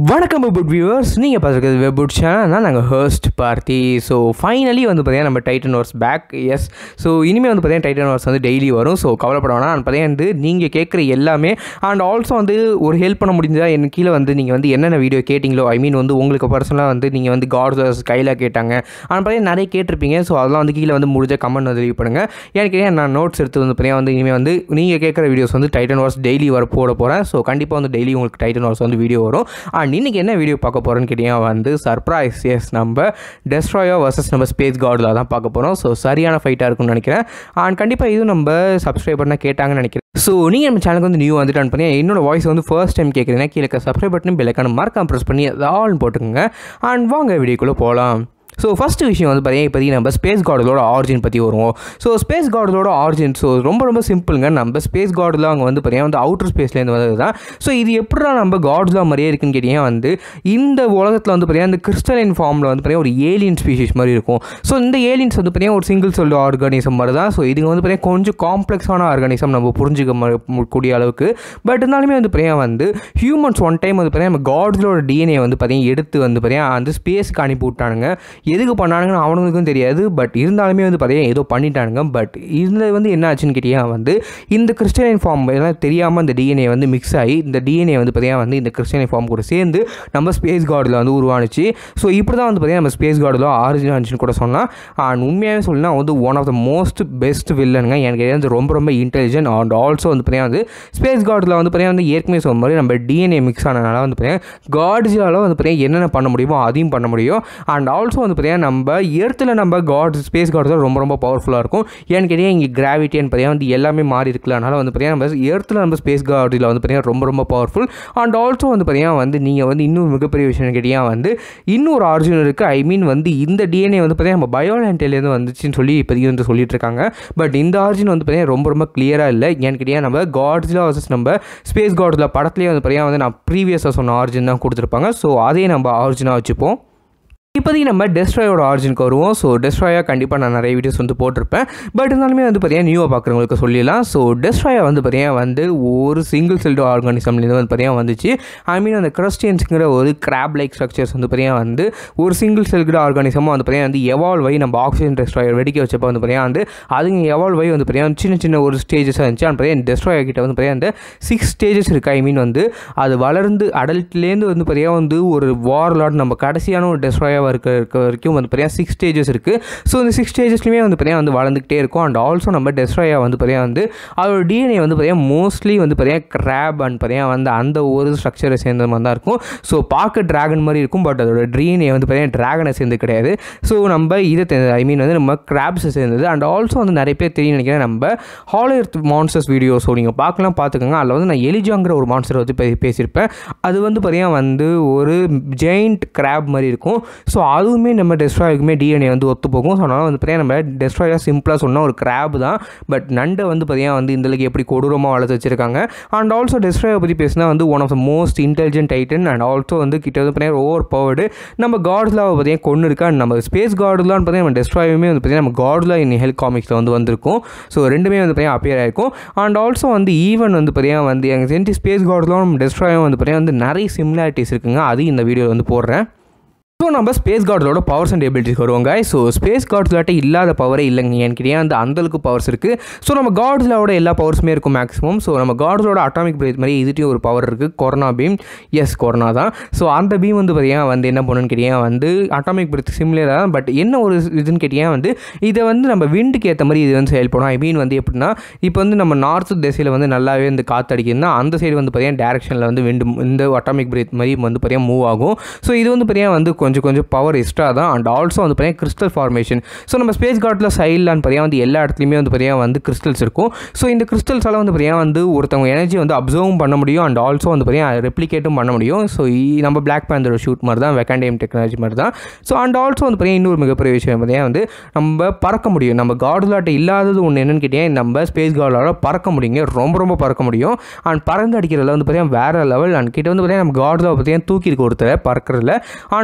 வணக்கம் வெபுட் வியூவர்ஸ் நீங்கள் பார்த்துருக்கிறது வெபுட் சேனல் தான் நாங்கள் ஹர்ஸ்ட் பார்த்தி ஸோ ஃபைனலி வந்து பார்த்தீங்கன்னா நம்ம டைட்டன் வார்ஸ் பேக் எஸ் ஸோ இனிமேல் வந்து பார்த்தீங்கன்னா டைட்டன் வார்ஸ் வந்து டெய்லி வரும் ஸோ கவலைப்பட வேணாம் and பார்த்தீங்கன்னா வந்து நீங்கள் கேட்குற எல்லாமே அண்ட் ஆல்சோ வந்து ஒரு ஹெல்ப் பண்ண முடிஞ்சா எனக்கு கீழே வந்து நீங்கள் வந்து என்னென்ன வீடியோ கேட்டிங்களோ ஐ மீன் வந்து உங்களுக்கு பர்சனலாக வந்து நீங்கள் வந்து காட் கையில் கேட்டாங்க அண்ட் பார்த்தீங்கன்னா நிறைய கேட்டிருப்பீங்க ஸோ அதெல்லாம் வந்து கீழே வந்து முடிஞ்ச கமெண்ட் வந்து லீவ் பண்ணுங்கள் எனக்கு ஏன் நான் நோட்ஸ் எடுத்து வந்து பார்த்தீங்கன்னா வந்து இனிமேல் வந்து நீங்கள் கேட்குற வீடியோஸ் வந்து டைட்டன் வார்ஸ் டெய்லி வர போட போகிறேன் ஸோ கண்டிப்பாக வந்து டெய்லி உங்களுக்கு டைட்டன் வார்ஸ் வந்து வீடியோ வரும் அண்ட் இன்றைக்கி என்ன வீடியோ பார்க்க போகிறோன்னு கேட்டிங்கன்னா வந்து சர்ப்ரைஸ் எஸ் நம்ம டெஸ்ட்ராயோ வர்சஸ் நம்ம ஸ்பேஸ் கார்டில் தான் பார்க்க போகிறோம் ஸோ சரியான ஃபைட்டாக இருக்கும்னு நினைக்கிறேன் அண்ட் கண்டிப்பாக இதுவும் நம்ம சப்ஸ்கிரைப் பண்ண கேட்டாங்கன்னு நினைக்கிறேன் ஸோ நீங்கள் நம்ம சேனலுக்கு வந்து நியூ வந்துட்டு பண்ணி என்னோட வாய்ஸ் வந்து ஃபர்ஸ்ட் டைம் கேட்குறீங்கன்னா கீழே சப்ஸ்கிரைப் பட்டன் பெல்லைக்கான மார்க்காக ப்ரெஸ் பண்ணி ஆல் போட்டுக்கோங்க அண்ட் வாங்க வீடியோக்குள்ளே போகலாம் ஸோ ஃபஸ்ட்டு விஷயம் வந்து பார்த்தீங்கன்னா இப்போதைக்கு நம்ம ஸ்பேஸ் கார்டலோட ஆரிஜின் பற்றி வருவோம் ஸோ ஸ்பேஸ் கார்டலோட ஆரிஜின் ஸோ ரொம்ப ரொம்ப சிம்பிளுங்க நம்ம ஸ்பேஸ் கார்டில் அவங்க வந்து பார்த்தீங்கன்னா வந்து அவுட்டர் ஸ்பேஸ்லேருந்து வந்தது தான் ஸோ இது எப்படா நம்ம காட்ஸ்லாம் மாதிரியே இருக்குன்னு கேட்டிங்கன்னா வந்து இந்த உலகத்தில் வந்து பார்த்தீங்கன்னா இந்த கிறிஸ்டலின் ஃபார்மில் வந்து பார்த்தீங்கன்னா ஒரு ஏலியன் ஸ்பீஷிஸ் மாதிரி இருக்கும் ஸோ இந்த ஏலியன்ஸ் வந்து பார்த்தீங்கன்னா ஒரு சிங்கிள் செல் ஆர்கானிசம் மாதிரி தான் ஸோ இதுங்க வந்து பார்த்தீங்கன்னா கொஞ்சம் காம்ப்ளெக்ஸான ஆர்கானிசம் நம்ம புரிஞ்சுக்க ம- கூடிய அளவுக்கு பட் இருந்தாலுமே வந்து பார்த்தீங்கன்னா வந்து ஹியூமன்ஸ் ஒன் டைம் வந்து பார்த்தீங்கன்னா நம்ம காட்ஸோட டிஎன்ஏ வந்து பார்த்தீங்கன்னா எடுத்து வந்து பார்த்தீங்கன்னா அந்த ஸ்பேஸ்க்கு அனுப்பி விட்டானுங்க எதுக்கு பண்ணானுங்கன்னு அவனுங்களுக்கும் தெரியாது பட் இருந்தாலுமே வந்து பார்த்தீங்கன்னா ஏதோ பண்ணிட்டானுங்க பட் இதில் வந்து என்ன ஆச்சுன்னு கேட்டிங்கன்னா வந்து இந்த கிறிஸ்டியன் ஃபார்ம் எல்லாம் தெரியாமல் இந்த டிஎன்ஏ வந்து மிக்ஸ் ஆகி இந்த டிஎன்ஏ வந்து பார்த்தீங்கன்னா வந்து இந்த கிறிஸ்டியன் ஃபார்ம் கூட சேர்ந்து நம்ம ஸ்பேஸ் கார்டில் வந்து உருவானுச்சு ஸோ இப்படி தான் வந்து பார்த்தீங்கன்னா நம்ம ஸ்பேஸ் கார்டில் ஆரிஜின் ஆனிச்சுன்னு கூட சொன்னால் அண்ட் உண்மையாகவே சொல்லணும்னா வந்து one of the most best வில்லனுங்க எனக்கு வந்து ரொம்ப ரொம்ப இன்டெலிஜென்ட் அண்ட் ஆல்சோ வந்து பார்த்தீங்கன்னா வந்து ஸ்பேஸ் கார்டில் வந்து பார்த்தீங்கன்னா வந்து ஏற்கனவே சொன்ன மாதிரி நம்ம டிஎன்ஏ மிக்ஸ் ஆனதுனால வந்து பார்த்தீங்கன்னா காட்ஸால் வந்து பார்த்தீங்கன்னா என்னென்ன பண்ண முடியுமோ அதையும் பண்ண முடியும் அண்ட் ஆல்சோ வந்து பார்த்தீங்கன்னா நம்ம எர்த்தில் நம்ம காட் ஸ்பேஸ் கார்ட்ஸ் ரொம்ப ரொம்ப பவர்ஃபுல்லாக இருக்கும் ஏன்னு கேட்டிங்கன்னா இங்கே கிராவிட்டின்னு பார்த்தீங்கன்னா வந்து எல்லாமே மாறி இருக்குல்ல அதனால் வந்து பார்த்தீங்கன்னா நம்ம எர்த்தில் நம்ம ஸ்பேஸ் கார்டில் வந்து பார்த்தீங்கன்னா ரொம்ப ரொம்ப பவர்ஃபுல் அண்ட் ஆல்சோ வந்து பார்த்தீங்கன்னா வந்து நீங்கள் வந்து இன்னும் மிகப்பெரிய விஷயம் கேட்டிங்கன்னா வந்து இன்னொரு ஆர்ஜின் இருக்குது ஐ மீன் வந்து இந்த டிஎன்ஏ வந்து பார்த்தீங்கன்னா நம்ம பயோலான்டேலேருந்து வந்துச்சுன்னு சொல்லி இப்போதைக்கு வந்து சொல்லிட்டு இருக்காங்க பட் இந்த ஆர்ஜின் வந்து பார்த்தீங்கன்னா ரொம்ப ரொம்ப கிளியராக இல்லை ஏன்னு கேட்டிங்கன்னா நம்ம காட்ஸில் வர்சஸ் நம்ம ஸ்பேஸ் காட்ஸில் படத்துலேயே வந்து பார்த்தீங்கன்னா வந்து நான் ப்ரீவியஸாக சொன்ன ஆர்ஜின் தான் கொடுத்துருப்பாங்க ஸோ அதையே நம்ம ஆர்ஜினாக வச்சுப்போம் இப்போதைக்கு நம்ம டெஸ்ட்ராயோட ஆரிஜினுக்கு வருவோம் ஸோ டெஸ்ட்ராயா கண்டிப்பாக நான் நிறைய வீடியோஸ் வந்து போட்டிருப்பேன் பட் இருந்தாலுமே வந்து பார்த்தீங்கன்னா நியூவாக பார்க்குறவங்களுக்கு சொல்லிடலாம் ஸோ டெஸ்ட்ராயா வந்து பார்த்தீங்கன்னா வந்து ஒரு சிங்கிள் செல்டு ஆர்கானிசம்லேருந்து வந்து பார்த்தீங்கன்னா வந்துச்சு ஐ மீன் அந்த கிறிஸ்டியன்ஸுங்கிற ஒரு கிராப் லைக் ஸ்ட்ரக்சர்ஸ் வந்து பார்த்தீங்கன்னா வந்து ஒரு சிங்கிள் செல்டு ஆர்கானிசமாக வந்து பார்த்தீங்கன்னா வந்து எவால்வ் ஆகி நம்ம ஆக்சிஜன் டெஸ்ட்ராயர் வெடிக்க வச்சப்போ வந்து பார்த்தீங்கன்னா வந்து அதுங்க எவால்வ் ஆகி வந்து பார்த்தீங்கன்னா சின்ன சின்ன ஒரு ஸ்டேஜஸாக இருந்துச்சு அந்த பார்த்தீங்கன்னா டெஸ்ட்ராயர் கிட்ட வந்து பார்த்தீங்கன்னா அந்த சிக்ஸ் ஸ்டேஜஸ் இருக்குது ஐ மீன் வந்து அது வளர்ந்து அடல்ட்லேருந்து வந்து பார்த்தீங்கன்னா வந்து ஒரு வார்லாட் நம்ம கடைசியான ஒரு டெஸ்ட்ராயாக இருக்க இருக்க வரைக்கும் வந்து பார்த்தீங்கன்னா சிக்ஸ் ஸ்டேஜஸ் இருக்குது ஸோ இந்த சிக்ஸ் ஸ்டேஜஸ்லையுமே வந்து பார்த்தீங்கன்னா வந்து வளர்ந்துக்கிட்டே இருக்கும் அண்ட் ஆல்சோ நம்ம டெஸ்ட்ராயா வந்து பார்த்தீங்கன்னா வந்து அதோட டிஎன்ஏ வந்து பார்த்தீங்கன்னா மோஸ்ட்லி வந்து பார்த்தீங்கன்னா கிராப் அண்ட் பார்த்தீங்கன்னா வந்து அந்த ஒரு ஸ்ட்ரக்சரை சேர்ந்த மாதிரி தான் இருக்கும் ஸோ பார்க்க டிராகன் மாதிரி இருக்கும் பட் அதோட டிஎன்ஏ வந்து பார்த்தீங்கன்னா டிராகனை சேர்ந்து கிடையாது ஸோ நம்ம இதை ஐ மீன் வந்து நம்ம கிராப்ஸை சேர்ந்தது அண்ட் ஆல்சோ வந்து நிறைய பேர் தெரியும் நினைக்கிறேன் நம்ம ஹாலோஎர்த் மான்ஸ்டர்ஸ் வீடியோ ஸோ நீங்கள் பார்க்கலாம் பார்த்துக்கோங்க அதில் வந்து நான் எலிஜாங்கிற ஒரு மான்ஸ்டர் வந்து பே பேசியிருப்பேன் அது வந்து பார்த்தீங்கன்னா வந்து ஒரு ஜெயிண்ட் கிராப் மாதிரி இருக்கும் ஸோ அதுவுமே நம்ம டெஸ்ட்ராய்க்குமே டிஎன்ஏ வந்து ஒத்து போகும் ஸோ அதனால் வந்து பார்த்தீங்கன்னா நம்ம டெஸ்ட்ராயாக சிம்பிளாக சொன்னால் ஒரு கிராப் தான் பட் நண்டை வந்து பார்த்தீங்கன்னா வந்து இந்தளவுக்கு எப்படி கொடூரமாக வளர்த்து வச்சிருக்காங்க அண்ட் ஆல்சோ டெஸ்ட்ராயை பற்றி பேசினா வந்து one of the most intelligent titan and also வந்து கிட்ட வந்து பார்த்தீங்கன்னா ஓவர் பவர்டு நம்ம காட்ஸ்லாவை பார்த்தீங்கன்னா கொண்டு இருக்கா and நம்ம ஸ்பேஸ் காட்லான்னு பார்த்தீங்கன்னா நம்ம டெஸ்ட்ராயுமே வந்து பார்த்தீங்கன்னா நம்ம காட்லா இன் ஹெல் காமிக்ஸில் வந்து வந்திருக்கும் ஸோ ரெண்டுமே வந்து பார்த்தீங்கன்னா அப்பியர் ஆயிருக்கும் அண்ட் ஆல்சோ வந்து ஈவன் வந்து பார்த்தீங்கன்னா வந்து எங்கள் சென்டி ஸ்பேஸ் காட்லாம் டெஸ்ட்ராயும் வந்து பார்த்தீங்கன்னா வந்து நிறைய சிமிலாரிட்டிஸ் இருக்குங்க அது இந்த வீடியோ வந்து போடுறேன் ஸோ நம்ம ஸ்பேஸ் கார்டோட பவர்ஸ் அண்ட் எபிலிட்டிஸ் வருவாங்க ஸோ ஸ்பேஸ் கார்ட்ஸ்லாட்ட இல்லாத பவரே இல்லைங்க எனக்கு அந்த அந்தளவுக்கு பவர்ஸ் இருக்குது ஸோ நம்ம கார்ட்ஸ்லாவோட எல்லா பவர்ஸுமே இருக்கும் மேக்ஸிமம் ஸோ நம்ம கார்ட்ஸோட அட்டாமிக் பிரேத் மாதிரி இதுட்டையும் ஒரு பவர் இருக்குது கொரோனா பீம் எஸ் கொரோனா தான் ஸோ அந்த பீம் வந்து பார்த்தீங்கன்னா வந்து என்ன பண்ணுன்னு கேட்டீங்கன்னா வந்து அட்டாமிக் பிரேத் சிமிலர் தான் பட் என்ன ஒரு இதுன்னு கேட்டீங்கன்னா வந்து இதை வந்து நம்ம விண்டுக்கு ஏற்ற மாதிரி இது வந்து செயல்படும் ஐ மீன் வந்து எப்படின்னா இப்போ வந்து நம்ம நார்த் திசையில் வந்து நல்லாவே வந்து காற்று அடிக்குதுன்னா அந்த சைடு வந்து பார்த்தீங்கன்னா டேரக்ஷனில் வந்து விண்டு இந்த அட்டாமிக் பிரேத் மாதிரி வந்து பார்த்தீங்கன்னா மூவ் ஆகும் ஸோ இது வந்து பார்த்தீங்கன்னா வந்து கொஞ்சம் கொஞ்சம் பவர் எக்ஸ்ட்ரா தான் அண்ட் ஆல்சோ வந்து பார்த்தீங்கன்னா கிறிஸ்டல் ஃபார்மேஷன் ஸோ நம்ம ஸ்பேஸ் கார்ட்டில் சைட்லான்னு பார்த்தீங்கன்னா வந்து எல்லா இடத்துலையுமே வந்து பார்த்தீங்கன்னா வந்து கிறிஸ்டல்ஸ் இருக்கும் ஸோ இந்த கிறிஸ்டல்ஸால் வந்து பார்த்தீங்கன்னா வந்து ஒருத்தவங்க எனர்ஜி வந்து அப்சர்வும் பண்ண முடியும் அண்ட் ஆல்சோ வந்து பார்த்தீங்கன்னா ரெப்ளிகேட்டும் பண்ண முடியும் ஸோ நம்ம பிளாக் பேந்தரோட ஷூட் மாதிரி தான் வெக்காண்டியம் டெக்னாலஜி மாதிரி தான் ஸோ அண்ட் ஆல்சோ வந்து பார்த்தீங்கன்னா இன்னொரு மிகப்பெரிய விஷயம் பார்த்தீங்கன்னா வந்து நம்ம பறக்க முடியும் நம்ம கார்டுலாட்ட இல்லாதது ஒன்று என்னன்னு கேட்டீங்கன்னா நம்ம ஸ்பேஸ் கார்டோட பறக்க முடியுங்க ரொம்ப ரொம்ப பறக்க முடியும் அண்ட் பறந்து அடிக்கிறதுல வந்து பார்த்தீங்கன்னா வேறு லெவல் அண்ட் கிட்ட வந்து பார்த்தீங்கன்னா நம்ம கார்டில் பார்த்தீங்கன்னா தூக்கி இருக்க ஒருத்தர் பறக்கிறதுல அண்ட் ஆல்சோ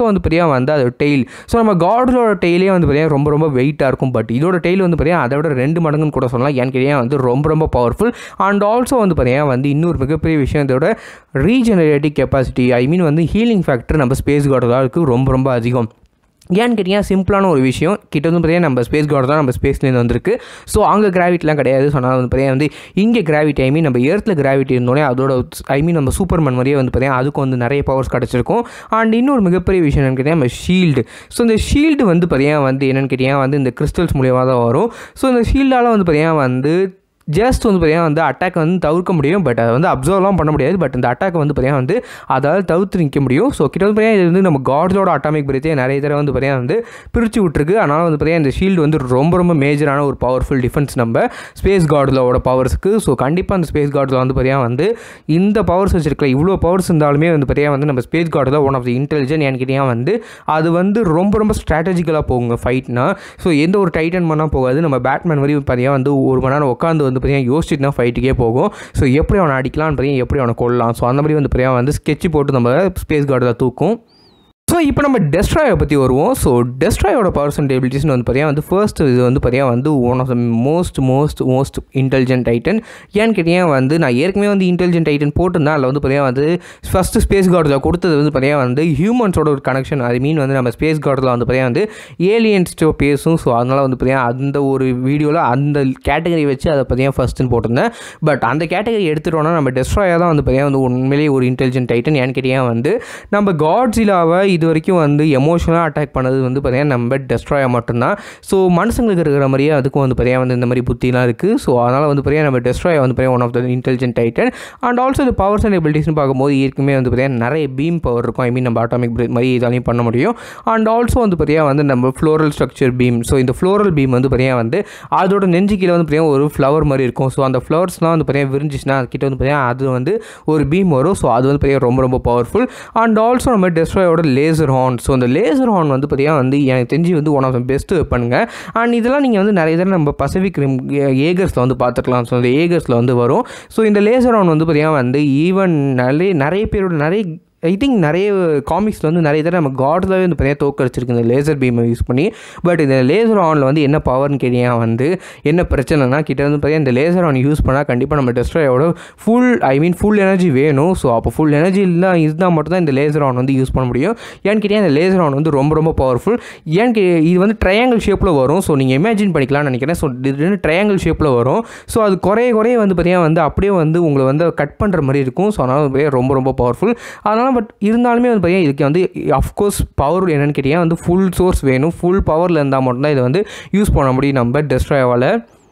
வந்து பார்த்தீங்கன்னா வந்து அது டெய்ல் ஸோ நம்ம காடோட டெய்லே வந்து பார்த்தீங்கன்னா ரொம்ப ரொம்ப வெயிட்டாக இருக்கும் பட் இதோட டெய்ல் வந்து பார்த்தீங்கன்னா அதை விட ரெண்டு மடங்குன்னு கூட சொல்லலாம் ஏன்னு கேட்டீங்கன்னா வந்து ரொம்ப ரொம்ப பவர்ஃபுல் அண்ட் ஆல்சோ வந்து பார்த்தீங்கன்னா வந்து இன்னொரு மிகப்பெரிய விஷயம் இதோட ரீஜெனரேட்டிவ் கெப்பாசிட்டி ஐ மீன் வந்து ஹீலிங் ஃபேக்டர் நம்ம ஸ்பேஸ் காடோட இருக்குது ரொம்ப ரொம்ப அதிகம் ஏன்னு கேட்டிங்கன்னா சிம்பிளான ஒரு விஷயம் கிட்ட வந்து பார்த்தீங்கன்னா நம்ம ஸ்பேஸ் கார்டு தான் நம்ம ஸ்பேஸ்லேருந்து வந்திருக்கு ஸோ அங்கே கிராவிட்டிலாம் கிடையாது ஸோ அதனால் வந்து பார்த்தீங்கன்னா வந்து இங்கே கிராவிட்டி ஐ மீன் நம்ம ஏர்த்தில் கிராவிட்டி இருந்தோடனே அதோட ஐ மீன் நம்ம சூப்பர்மேன் மாதிரியே வந்து பார்த்தீங்கன்னா அதுக்கு வந்து நிறைய பவர்ஸ் கிடச்சிருக்கும் அண்ட் இன்னொரு மிகப்பெரிய விஷயம் என்னன்னு கேட்டிங்கன்னா நம்ம ஷீல்டு ஸோ இந்த ஷீல்டு வந்து பார்த்தீங்கன்னா வந்து என்னென்னு கேட்டிங்கன்னா வந்து இந்த கிறிஸ்டல்ஸ் மூலியமாக தான் வரும் ஸோ இந்த ஷீல்டால் வந்து பார்த்தீங்கன்னா வந்து ஜஸ்ட் வந்து பார்த்தீங்கன்னா வந்து அட்டாக் வந்து தவிர்க்க முடியும் பட் அதை வந்து அப்சர்வ்லாம் பண்ண முடியாது பட் இந்த அட்டாக் வந்து பார்த்தீங்கன்னா வந்து அதால் தவிர்த்து நிற்க முடியும் ஸோ கிட்ட வந்து பார்த்தீங்கன்னா இது வந்து நம்ம காட்ஸோட அட்டாமிக் பிரேத்தே நிறைய தடவை வந்து பார்த்தீங்கன்னா வந்து பிரித்து விட்ருக்கு அதனால் வந்து பார்த்தீங்கன்னா இந்த ஷீல்டு வந்து ரொம்ப ரொம்ப மேஜரான ஒரு பவர்ஃபுல் டிஃபென்ஸ் நம்ம ஸ்பேஸ் கார்டோட பவர்ஸுக்கு ஸோ கண்டிப்பாக அந்த ஸ்பேஸ் கார்டில் வந்து பார்த்தீங்கன்னா வந்து இந்த பவர்ஸ் வச்சிருக்கல இவ்வளோ பவர்ஸ் இருந்தாலுமே வந்து பார்த்தீங்கன்னா வந்து நம்ம ஸ்பேஸ் கார்டில் ஒன் ஆஃப் தி இன்டெலிஜென்ட் ஏன்னு கேட்டிங்கன்னா வந்து அது வந்து ரொம்ப ரொம்ப ஸ்ட்ராட்டஜிக்கலாக போகுங்க ஃபைட்னா ஸோ எந்த ஒரு டைட்டன் பண்ணால் போகாது நம்ம பேட்மேன் மாதிரி பார்த்தீங்கன்னா வந்து ஒரு மணி நேரம் உட்காந்து வந்து பார்த்தீங்கன்னா யோசிச்சுட்டு தான் ஃபைட்டுக்கே போகும் ஸோ எப்படி அவனை அடிக்கலாம்னு பார்த்தீங்கன்னா எப்படி அவனை கொள்ளலாம் ஸோ அந்த மாதிரி வந்து பார்த்தீங்கன்னா வந்து ஸ்கெட்ச் போட்டு நம்ம ஸ்பேஸ் கார்டில் தூக்கும் ஸோ இப்போ நம்ம டெஸ்ட்ராயை பற்றி வருவோம் ஸோ டெஸ்ட்ராயோட பவர்ஸ் அண்ட் எபிலிட்டிஸ்னு வந்து பார்த்தீங்கன்னா வந்து ஃபர்ஸ்ட் இது வந்து பார்த்தீங்கன்னா வந்து one of the most most most intelligent titan ஏன்னு கேட்டீங்கன்னா வந்து நான் ஏற்கனவே வந்து இன்டெலிஜென்ட் டைட்டன் போட்டிருந்தேன் அதில் வந்து பார்த்தீங்கன்னா வந்து ஃபஸ்ட்டு ஸ்பேஸ் கார்டில் கொடுத்தது வந்து பார்த்தீங்கன்னா வந்து ஹியூமன்ஸோட ஒரு கனெக்ஷன் ஐ மீன் வந்து நம்ம ஸ்பேஸ் கார்டில் வந்து பார்த்தீங்கன்னா வந்து ஏலியன்ஸ்டோ பேசும் ஸோ அதனால் வந்து பார்த்தீங்கன்னா அந்த ஒரு வீடியோவில் அந்த கேட்டகரி வச்சு அதை பார்த்தீங்கன்னா ஃபஸ்ட்டுன்னு போட்டிருந்தேன் பட் அந்த கேட்டகரி எடுத்துட்டோன்னா நம்ம டெஸ்ட்ராயாக தான் வந்து பார்த்தீங்கன்னா வந்து உண்மையிலேயே ஒரு இன்டெலிஜென்ட் டைட்டன் ஏன்னு கேட்டீங்கன்னா வந்து நம்ம காட்ஸிலாவை இது வரைக்கும் வந்து எமோஷனலாக அட்டாக் பண்ணது வந்து பார்த்தீங்கன்னா நம்ம டெஸ்ட்ராயா மட்டும்தான் ஸோ மனுஷங்களுக்கு இருக்கிற மாதிரியே அதுக்கும் வந்து பார்த்தீங்கன்னா வந்து இந்த மாதிரி புத்திலாம் இருக்குது ஸோ அதனால் வந்து பார்த்தீங்கன்னா நம்ம டெஸ்ட்ராயா வந்து பார்த்தீங்கன்னா one of the intelligent titan and also இந்த பவர்ஸ் அண்ட் எபிலிட்டிஸ்னு பார்க்கும்போது ஏற்கனவே வந்து பார்த்தீங்கன்னா நிறைய பீம் பவர் இருக்கும் ஐ மீன் நம்ம ஆட்டோமிக் பிரேக் மாதிரி இதாலையும் பண்ண முடியும் அண்ட் ஆல்சோ வந்து பார்த்தீங்கன்னா வந்து நம்ம ஃப்ளோரல் ஸ்ட்ரக்சர் பீம் ஸோ இந்த ஃப்ளோரல் பீம் வந்து பார்த்தீங்கன்னா வந்து அதோட நெஞ்சு கீழே வந்து பார்த்தீங்கன்னா ஒரு ஃப்ளவர் மாதிரி இருக்கும் ஸோ அந்த ஃப்ளவர்ஸ்லாம் வந்து பார்த்தீங்கன்னா விரிஞ்சிச்சுன்னா அதுக்கிட்ட வந்து பார்த்தீங்கன்னா அது வந்து ஒரு பீம் வரும் ஸோ அது வந்து பார்த்தீங்கன்னா ரொம்ப ரொம்ப பவர்ஃபுல் அண்ட் ஆல்சோ நம்ம டெஸ்ட்ராயோட லேசர் ஹார்ன் ஸோ அந்த லேசர் ஹார்ன் வந்து பார்த்தீங்கன்னா வந்து எனக்கு தெரிஞ்சு வந்து ஒன் ஆஃப் த பெஸ்ட் பண்ணுங்க அண்ட் இதெல்லாம் நீங்கள் வந்து நிறைய தடவை நம்ம பசிபிக் ரிம் ஏகர்ஸில் வந்து பார்த்துக்கலாம் ஸோ அந்த ஏகர்ஸில் வந்து வரும் ஸோ இந்த லேசர் ஹார்ன் வந்து பார்த்தீங்கன்னா வந்து ஈவன் நிறைய நிறைய பேரோட நிறைய ஐ திங்க் நிறைய காமிக்ஸில் வந்து நிறைய தடவை நம்ம காட்ஸில் வந்து பார்த்தீங்கன்னா தோக்கடிச்சிருக்கு இந்த லேசர் பீமை யூஸ் பண்ணி பட் இந்த லேசர் ஆனில் வந்து என்ன பவர்னு கேட்டீங்கன்னா வந்து என்ன பிரச்சனைனா கிட்ட வந்து பார்த்தீங்கன்னா இந்த லேசர் ஆன் யூஸ் பண்ணால் கண்டிப்பாக நம்ம டெஸ்ட்ராயோட full I mean full energy வேணும் ஸோ அப்போ ஃபுல் எனர்ஜி இல்லை இருந்தால் மட்டும் தான் இந்த லேசர் ஆன் வந்து யூஸ் பண்ண முடியும் ஏன்னு கேட்டீங்கன்னா இந்த லேசர் ஆன் வந்து ரொம்ப ரொம்ப பவர்ஃபுல் ஏன்னு கே இது வந்து ட்ரையாங்கிள் ஷேப்பில் வரும் ஸோ நீங்கள் இமேஜின் பண்ணிக்கலாம்னு நினைக்கிறேன் ஸோ இது வந்து ட்ரையாங்கிள் ஷேப்பில் வரும் ஸோ அது குறைய குறைய வந்து பார்த்தீங்கன்னா வந்து அப்படியே வந்து உங்களை வந்து கட் பண்ணுற மாதிரி இருக்கும் ஸோ அதனால் வந்து ரொம்ப ரொம்ப பவர்ஃபுல் அதனால் பட் இருந்தாலுமே வந்து பார்த்தீங்கன்னா இதுக்கு வந்து அஃப்கோர்ஸ் பவர் என்னென்னு கேட்டிங்கன்னா வந்து ஃபுல் சோர்ஸ் வேணும் ஃபுல் பவரில் இருந்தால் மட்டும்தான் இதை வந்து யூஸ் பண்ண முடியும் நம்ம டெஸ்ட்ராயாவால்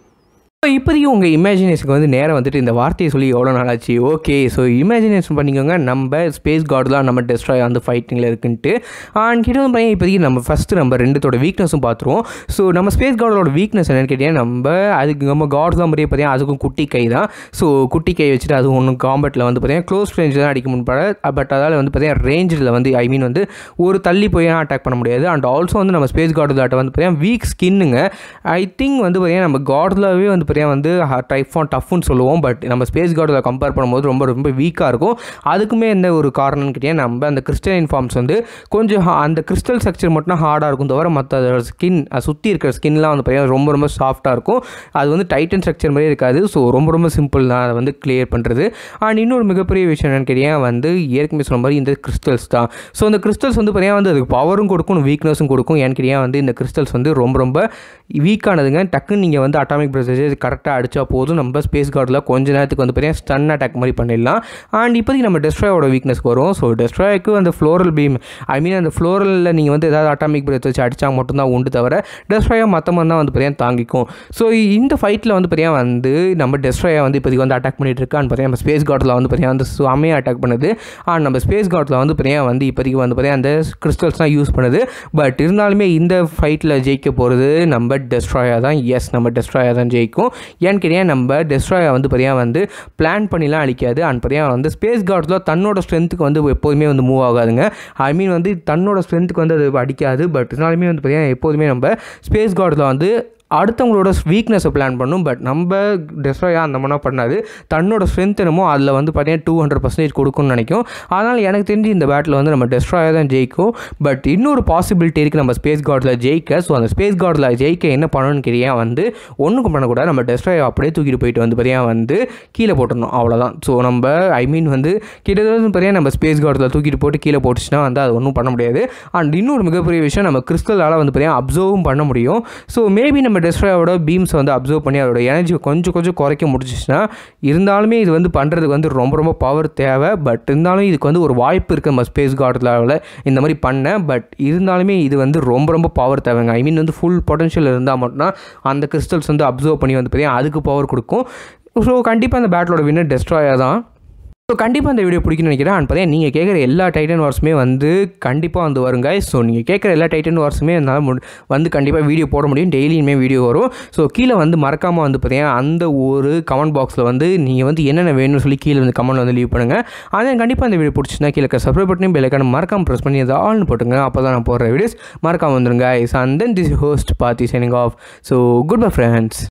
ஸோ இப்போதைக்கு உங்கள் இமேஜினேஷனுக்கு வந்து நேரம் வந்துட்டு இந்த வார்த்தையை சொல்லி எவ்வளோ நாள் ஆச்சு ஓகே ஸோ இமேஜினேஷன் பண்ணிக்கோங்க நம்ம ஸ்பேஸ் கார்டுலாம் நம்ம டெஸ்ட்ராய் வந்து ஃபைட்டிங்கில் இருக்குன்ட்டு அண்ட் கிட்ட வந்து பையன் இப்போதைக்கு நம்ம ஃபஸ்ட்டு நம்ம ரெண்டுத்தோட வீக்னஸும் பார்த்துருவோம் ஸோ நம்ம ஸ்பேஸ் கார்டோட வீக்னஸ் என்னென்னு கேட்டிங்கன்னா நம்ம அதுக்கு நம்ம கார்டு தான் மாதிரியே பார்த்தீங்கன்னா அதுக்கும் குட்டி கை தான் ஸோ குட்டி கை வச்சுட்டு அது ஒன்றும் காம்பட்டில் வந்து பார்த்தீங்கன்னா க்ளோஸ் ரேஞ்ச் தான் அடிக்க முன்பட பட் அதால் வந்து பார்த்தீங்கன்னா ரேஞ்சில் வந்து ஐ மீன் வந்து ஒரு தள்ளி போய் அட்டாக் பண்ண முடியாது அண்ட் ஆல்சோ வந்து நம்ம ஸ்பேஸ் கார்டு தாட்டை வந்து பார்த்தீங்கன்னா வீக் ஸ்கின்னுங்க ஐ திங்க் வந்து பார்த்தீங்கன்னா நம்ம கார்டிலவே வந்து பார்த்தீங்கன்னா வந்து டைஃபான் டஃப்னு சொல்லுவோம் பட் நம்ம ஸ்பேஸ் கார்டில் கம்பேர் பண்ணும்போது ரொம்ப ரொம்ப வீக்காக இருக்கும் அதுக்குமே எந்த ஒரு காரணம்னு கேட்டிங்கன்னா நம்ம அந்த கிறிஸ்டல் ஃபார்ம்ஸ் வந்து கொஞ்சம் ha- அந்த கிறிஸ்டல் ஸ்ட்ரக்சர் மட்டும் ஹார்டாக இருக்கும் தவிர மற்ற ஸ்கின் சுற்றி இருக்கிற ஸ்கின்லாம் வந்து பார்த்தீங்கன்னா ரொம்ப ரொம்ப சாஃப்ட்டாக இருக்கும் அது வந்து டைட்டன் ஸ்ட்ரக்சர் மாதிரியே இருக்காது ஸோ ரொம்ப ரொம்ப சிம்பிள் தான் அதை வந்து கிளியர் பண்ணுறது அண்ட் இன்னொரு மிகப்பெரிய விஷயம் என்னன்னு கேட்டிங்கன்னா வந்து ஏற்கனவே சொன்ன மாதிரி இந்த கிறிஸ்டல்ஸ் தான் ஸோ அந்த கிறிஸ்டல்ஸ் வந்து பார்த்தீங்கன்னா வந்து அதுக்கு பவரும் கொடுக்கும் வீக்னஸும் கொடுக்கும் ஏன்னு கேட்டிங்கன்னா வந்து இந்த கிறிஸ்டல்ஸ் வந்து ரொம்ப ரொம்ப வீக்கானதுங்க டக்குன்னு நீங்கள் வந்து அட்டாமிக் பிரசேஜ் கரெக்டாக அடித்தா போதும் நம்ம ஸ்பேஸ் கார்டில் கொஞ்ச நேரத்துக்கு வந்து பார்த்தீங்கன்னா ஸ்டன் அட்டாக் மாதிரி பண்ணிடலாம் அண்ட் இப்போதைக்கு நம்ம டெஸ்ட்ராயோட வீக்னஸ்க்கு வரும் ஸோ டெஸ்ட்ராய்க்கு அந்த ஃப்ளோரல் பீம் ஐ மீன் அந்த ஃப்ளோரலில் நீங்கள் வந்து ஏதாவது அட்டாமிக் பிரேத் வச்சு அடித்தா மட்டும்தான் உண்டு தவிர டெஸ்ட்ராயா மற்ற மாதிரி தான் வந்து பார்த்தீங்கன்னா தாங்கிக்கும் ஸோ இந்த ஃபைட்டில் வந்து பார்த்தீங்கன்னா வந்து நம்ம டெஸ்ட்ராயா வந்து இப்போதைக்கு வந்து அட்டாக் பண்ணிட்டு இருக்கான்னு பார்த்தீங்கன்னா நம்ம ஸ்பேஸ் கார்டில் வந்து பார்த்தீங்கன்னா வந்து செம்மையாக அட்டாக் பண்ணுது அண்ட் நம்ம ஸ்பேஸ் கார்டில் வந்து பார்த்தீங்கன்னா வந்து இப்போதைக்கு வந்து பார்த்தீங்கன்னா அந்த கிறிஸ்டல்ஸ் தான் யூஸ் பண்ணுது பட் இருந்தாலுமே இந்த ஃபைட்டில் ஜெயிக்க போகிறது நம்ம டெஸ்ட்ராயா தான் எஸ் நம்ம டெஸ்ட்ராயா தான் ஜெயிக்கும் ஏன்னு கேட்டீங்கன்னா நம்ம டெஸ்ட்ராயா வந்து பார்த்தீங்கன்னா வந்து பிளான் பண்ணிலாம் அழிக்காது அண்ட் பார்த்தீங்கன்னா வந்து ஸ்பேஸ் கார்ட்ஸில் தன்னோட ஸ்ட்ரென்த்துக்கு வந்து எப்போதுமே வந்து மூவ் ஆகாதுங்க ஐ மீன் வந்து தன்னோட ஸ்ட்ரென்த்துக்கு வந்து அது அடிக்காது பட் இருந்தாலுமே வந்து பார்த்தீங்கன்னா எப்போதுமே நம்ம ஸ்பேஸ் கார்டில் வந்து அடுத்தவங்களோட வீக்னஸை பிளான் பண்ணும் பட் நம்ம டெஸ்ட்ராயாக அந்த மாதிரிலாம் பண்ணாது தன்னோட ஸ்ட்ரென்த் என்னமோ அதில் வந்து பார்த்தீங்கன்னா டூ ஹண்ட்ரட் பர்சன்டேஜ் கொடுக்கும்னு நினைக்கும் அதனால் எனக்கு தெரிஞ்சு இந்த பேட்டில் வந்து நம்ம டெஸ்ட்ராயாக தான் ஜெயிக்கும் பட் இன்னொரு பாசிபிலிட்டி இருக்குது நம்ம ஸ்பேஸ் கார்டில் ஜெயிக்க ஸோ அந்த ஸ்பேஸ் கார்டில் ஜெயிக்க என்ன பண்ணணும்னு கேட்டியா வந்து ஒன்றுக்கும் பண்ணக்கூடாது நம்ம டெஸ்ட்ராயை அப்படியே தூக்கிட்டு போயிட்டு வந்து பார்த்தீங்கன்னா வந்து கீழே போட்டுடணும் அவ்வளோதான் ஸோ நம்ம ஐ மீன் வந்து கிட்டத்தட்ட பார்த்தீங்கன்னா நம்ம ஸ்பேஸ் கார்டில் தூக்கிட்டு போட்டு கீழே போட்டுச்சுன்னா வந்து அது ஒன்றும் பண்ண முடியாது அண்ட் இன்னொரு மிகப்பெரிய விஷயம் நம்ம கிறிஸ்டலால் வந்து பார்த்தீங்கன்னா அப்சர்வும் பண்ண முடியும் ஸோ மேபி நம்ம டெஸ்ட்ராயோட பீம்ஸ் வந்து அப்சர்வ் பண்ணி அதோட எனர்ஜி கொஞ்சம் கொஞ்சம் குறைக்க முடிஞ்சிச்சுன்னா இருந்தாலுமே இது வந்து பண்ணுறதுக்கு வந்து ரொம்ப ரொம்ப பவர் தேவை பட் இருந்தாலும் இதுக்கு வந்து ஒரு வாய்ப்பு இருக்குது நம்ம ஸ்பேஸ் கார்டில் இந்த மாதிரி பண்ணேன் பட் இருந்தாலுமே இது வந்து ரொம்ப ரொம்ப பவர் தேவைங்க ஐ மீன் வந்து ஃபுல் பொட்டன்ஷியல் இருந்தால் மட்டும்தான் அந்த கிறிஸ்டல்ஸ் வந்து அப்சர்வ் பண்ணி வந்து பார்த்தீங்கன்னா அதுக்கு பவர் கொடுக்கும் ஸோ கண்டிப்பாக அந்த பேட்டிலோட வின்னர் டெஸ்ட்ராயாக தான் ஸோ கண்டிப்பாக அந்த வீடியோ பிடிக்கும்னு நினைக்கிறேன் அண்ட் பார்த்தீங்கன்னா நீங்கள் கேட்குற எல்லா டைட்டன் வார்ஸுமே வந்து கண்டிப்பாக வந்து வருங்க ஸோ நீங்கள் கேட்குற எல்லா டைட்டன் வார்ஸுமே என்னால் முடி- வந்து கண்டிப்பாக வீடியோ போட முடியும் டெய்லியுமே வீடியோ வரும் ஸோ கீழே வந்து மறக்காமல் வந்து பார்த்தீங்கன்னா அந்த ஒரு கமெண்ட் பாக்ஸில் வந்து நீங்கள் வந்து என்னென்ன வேணும்னு சொல்லி கீழே வந்து கமெண்ட் வந்து லீவ் பண்ணுங்கள் அதே கண்டிப்பாக அந்த வீடியோ பிடிச்சிருந்தா கீழே சப்ஸ்கிரைப் பட்டனையும் பெல்லைக்கான மறக்காமல் ப்ரெஸ் பண்ணி அதை ஆல்னு போட்டுங்க அப்போ தான் நான் போடுற வீடியோஸ் மறக்காமல் வந்துருங்க and then this host Parthi signing off so goodbye friends